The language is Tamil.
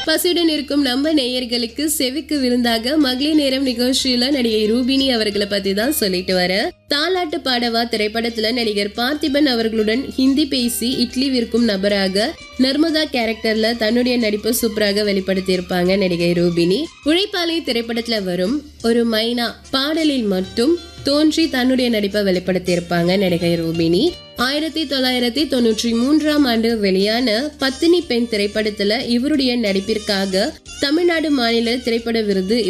பசியுடன் இருக்கும் நம்ம நேயர்களுக்கு செவிக்கு விருந்தாக மகளிர் நேரம் நிகழ்ச்சியில நடிகை ரூபினி அவர்களை பத்தி தான் சொல்லிட்டு வர தாலாட்டு பாடவா திரைப்படத்துல நடிகர் பார்த்திபன் அவர்களுடன் ஹிந்தி பேசி இட்லி விற்கும் நபராக நர்மதா கேரக்டர்ல தன்னுடைய நடிப்பை சூப்பராக வெளிப்படுத்தியிருப்பாங்க நடிகை ரூபினி உழைப்பாளி திரைப்படத்துல வரும் ஒரு மைனா பாடலில் மட்டும் தோன்றி தன்னுடைய நடிப்பை வெளிப்படுத்தியிருப்பாங்க நடிகை ரூபினி ஆயிரத்தி தொள்ளாயிரத்தி தொண்ணூற்றி மூன்றாம் ஆண்டு வெளியான பத்தினி பெண் திரைப்படத்துல இவருடைய நடிப்பிற்காக தமிழ்நாடு மாநில திரைப்பட விருது